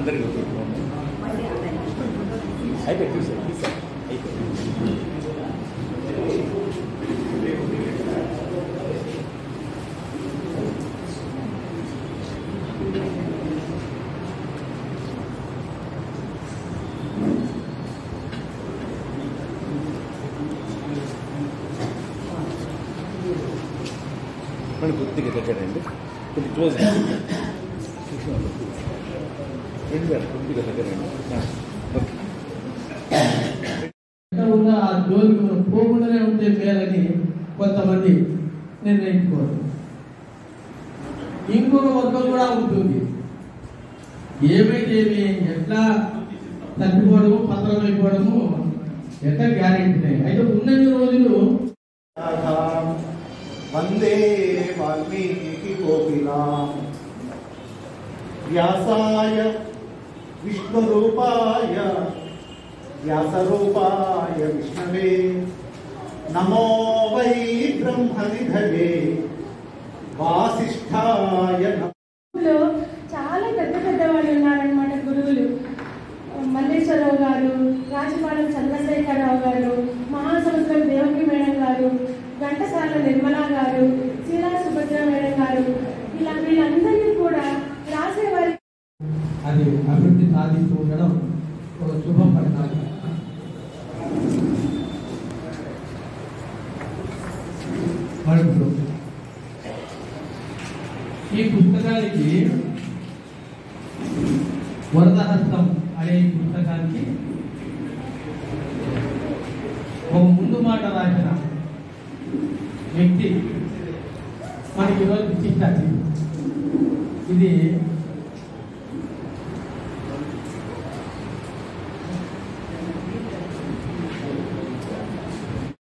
అందరికీ అయిపోయి తీసారు తీసారు అయిపోయి మనం కొద్దిగా దగ్గరండి కొద్ది క్లోజ్ రెండు వేల కొద్దిగా దగ్గరండి ఓకే ఎక్కడ ఉన్న ఆ జోలికి మనం పోకుండానే ఉంటే మేలని కొంతమంది నిర్ణయించుకోరు ఇంకొక వర్గం కూడా ఉంటుంది ఏమైతే ఏమి ఎట్లా తప్పిపోవడము పత్రం అయిపోవడము ఎట్లా గ్యారెంటీ అయితే ఉన్నన్ని రోజులు వందే వాల్మీకి కోకిలాం వ్యాసాయ విష్ణురూపాయ వ్యాసరూపాయ విష్ణవే నమో వై బ్రహ్మనిధయే వాసిష్ఠాయ నమః. లో చాలా పెద్ద పెద్ద వాళ్ళు ఉన్నారనమాట గురువులు మల్లేశ్వరరావు గారు రాజపాలెం చంద్రశేఖరరావు గారు మహాసముద్రం దేవకి మేడం గారు ఘంటసాల నిర్మలా గారు శీలా సుభద్ర మేడం గారు ఇలా వీళ్ళందరినీ కూడా రాసేవారి అది అభివృద్ధి సాధిస్తూ ఉండడం ఒక శుభం పడతారు మరొకటి ఈ పుస్తకానికి వరదహస్తం అనే ఈ పుస్తకానికి ఒక ముందు మాట రాసిన వ్యక్తి మనకి ఈరోజు విశిష్ట అతిథి. ఇది